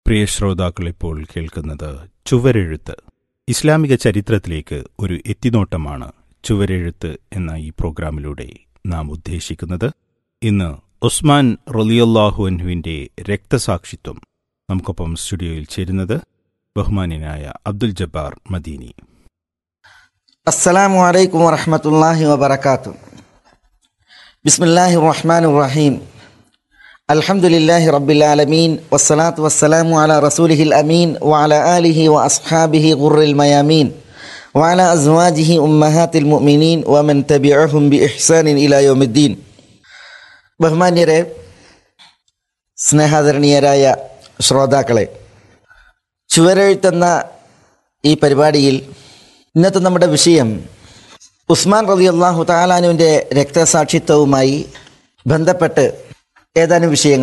പ്രിയ ശ്രോതാക്കൾ ഇപ്പോൾ കേൾക്കുന്നത് ചുവരെഴുത്ത് ഇസ്ലാമിക ചരിത്രത്തിലേക്ക് ഒരു എത്തിനോട്ടമാണ് ചുവരെഴുത്ത് എന്ന ഈ പ്രോഗ്രാമിലൂടെ നാം ഉദ്ദേശിക്കുന്നത് ഇന്ന് ഉസ്മാൻ റലിയല്ലാഹുവിൻ്റെ രക്തസാക്ഷിത്വം നമുക്കൊപ്പം സ്റ്റുഡിയോയിൽ ചേരുന്നത് ബഹുമാന്യനായ അബ്ദുൽ ജബ്ബാർ മദീനി السلام عليكم ورحمة الله وبركاته بسم الله الرحمن الرحيم الحمد لله رب العالمين والصلاة والسلام على رسوله الأمين وعلى آله وأصحابه غر الميامين وعلى أزواجه أمهات المؤمنين ومن تبعهم بإحسان إلى يوم الدين ബഹുമാന്യരെ സ്നേഹാദരണീയരായ ശ്രോതാക്കളെ ചുവരെഴുത്തെന്ന ഈ പരിപാടിയിൽ ഇന്നത്തെ നമ്മുടെ വിഷയം ഉസ്മാൻ റലി അള്ളാഹു താലാനുവിൻ്റെ രക്തസാക്ഷിത്വവുമായി ബന്ധപ്പെട്ട് ഏതാനും വിഷയങ്ങൾ